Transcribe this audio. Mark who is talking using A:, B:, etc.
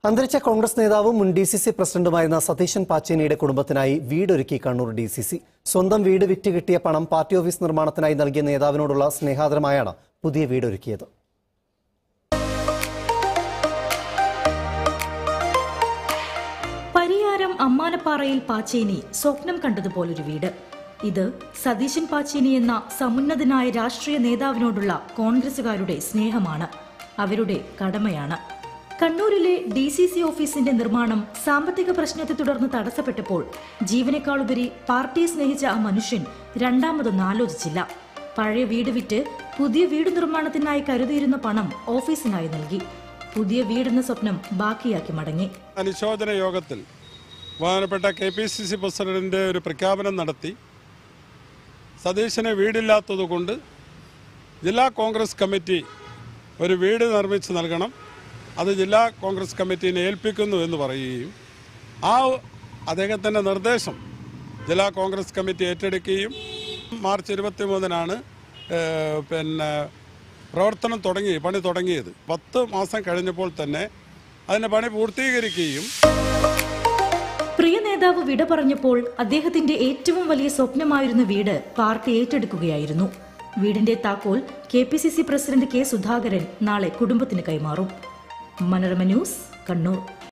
A: അന്തരിച്ച കോൺഗ്രസ് നേതാവും മുൻ ഡി സി സി പ്രസിഡന്റുമായിരുന്ന സതീശൻ പാച്ചേനിയുടെ കുടുംബത്തിനായി വീടൊരുക്കി കണ്ണൂർ ഡി സി സി സ്വന്തം വീട് വിറ്റ് കിട്ടിയ പണം പാർട്ടി ഓഫീസ് നിർമ്മാണത്തിനായി നൽകിയ നേതാവിനോടുള്ള സ്നേഹാദരമായാണ് പുതിയ വീടൊരുക്കിയത്
B: പരിയാരം അമ്മാനപ്പാറയിൽ പാച്ചേനി സ്വപ്നം കണ്ടതുപോലൊരു വീട് ഇത് സതീശൻ പാച്ചേനി എന്ന സമുന്നതനായ രാഷ്ട്രീയ നേതാവിനോടുള്ള കോൺഗ്രസുകാരുടെ സ്നേഹമാണ് അവരുടെ കടമയാണ് കണ്ണൂരിലെ ഡി സി സി ഓഫീസിന്റെ നിർമ്മാണം സാമ്പത്തിക പ്രശ്നത്തെ തുടർന്ന് തടസ്സപ്പെട്ടപ്പോൾ ജീവനേക്കാളുപരി പാർട്ടിയെ സ്നേഹിച്ച ആ മനുഷ്യൻ രണ്ടാമതൊന്നും ആലോചിച്ചില്ല പഴയ വീട് വിറ്റ് പുതിയ വീട് നിർമ്മാണത്തിനായി കരുതിയിരുന്ന പണം ഓഫീസിനായി നൽകി പുതിയ വീടെന്ന സ്വപ്നം ബാക്കിയാക്കി മടങ്ങി
C: അനുശോചന യോഗത്തിൽ ബഹുമാനപ്പെട്ട K P C C president ഒരു പ്രഖ്യാപനം നടത്തി സതീശന് വീടില്ലാത്തതുകൊണ്ട് ജില്ലാ കോൺഗ്രസ് കമ്മിറ്റി ഒരു വീട് നിർമ്മിച്ച് നൽകണം അത് ജില്ലാ കോൺഗ്രസ് കമ്മിറ്റീനെ ഏൽപ്പിക്കുന്നു എന്ന് പറയുകയും ആ അദ്ദേഹത്തിൻ്റെ നിർദ്ദേശം ജില്ലാ കോൺഗ്രസ് കമ്മിറ്റി ഏറ്റെടുക്കുകയും മാർച്ച് ഇരുപത്തി മൂന്നിനാണ് പിന്നെ പ്രവർത്തനം തുടങ്ങി പണി തുടങ്ങിയത് പത്ത് മാസം കഴിഞ്ഞപ്പോൾ തന്നെ അതിൻ്റെ പണി പൂർത്തീകരിക്കുകയും
B: പ്രിയ നേതാവ് വിട പറഞ്ഞപ്പോൾ അദ്ദേഹത്തിന്റെ ഏറ്റവും വലിയ സ്വപ്നമായിരുന്ന വീട് പാർട്ടി ഏറ്റെടുക്കുകയായിരുന്നു വീടിന്റെ താക്കോൽ K P C C president K Sudhakaran നാളെ കുടുംബത്തിന് കൈമാറും മനോരമ ന്യൂസ് കണ്ണൂർ